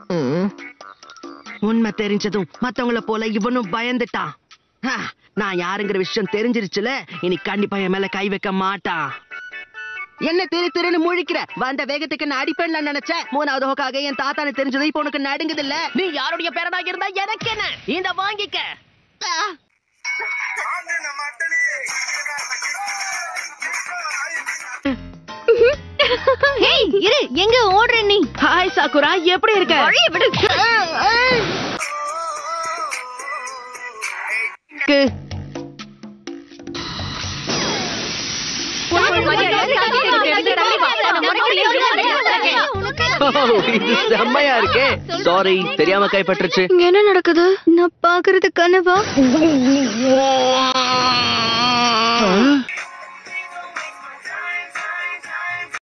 ம். உண்மை தெரிஞ்சதும் மத்தவங்கள போல இவனும் பயந்துட்டான் ஹ, நான் யாருங்கிற விஷயம் தெரிஞ்சிருச்சுல இனி கண்டிப்பா என் மேல கை வைக்க மாட்டான் என்ன திரு திருன்னு முழிக்கிற வந்த வேகத்துக்கு நான் அடிப்பேன்னு நான் நினைச்சேன் மூணாவது ஹோக்காக என் தாத்தானு தெரிஞ்சது இப்போ உனக்கு நடுங்குது இல்ல நீ யாருடைய பேரடா இருந்தா எனக்கு என்ன இந்த வாங்கிக்க ஆ. ஹேய் இரு எங்க ஓடுற நீ ஹாய் சாக்குரா எப்படி இருக்க வழிய விடு கு. ஓ, இது செம்மையா இருக்கே சாரி தெரியாம கைப்பற்றுச்சு இங்க என்ன நடக்குது நான் பாக்குறது கனவா ஆ?